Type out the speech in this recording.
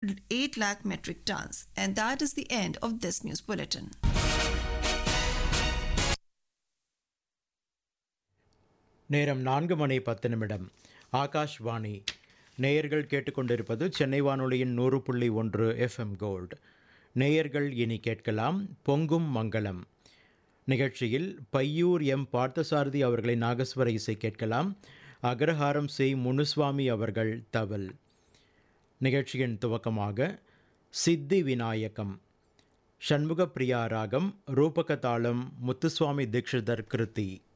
8 lakh metric tons. And that is the end of this news bulletin. நேரம் நான்கு மணி பத்து நிமிடம் ஆகாஷ்வாணி நேயர்கள் கேட்டுக்கொண்டிருப்பது சென்னை வானொலியின் நூறு புள்ளி ஒன்று எஃப்எம் கோல்டு நேயர்கள் இனி கேட்கலாம் பொங்கும் மங்களம் நிகழ்ச்சியில் பையூர் எம் பார்த்தசாரதி அவர்களின் நாகஸ்வர இசை கேட்கலாம் அக்ரஹாரம் செய் முனுசுவாமி அவர்கள் தவல் நிகழ்ச்சியின் துவக்கமாக சித்தி விநாயகம் ஷண்முகப்பிரியா ராகம் ரூபக தாளம் முத்துசுவாமி தீக்ஷிதர் கிருத்தி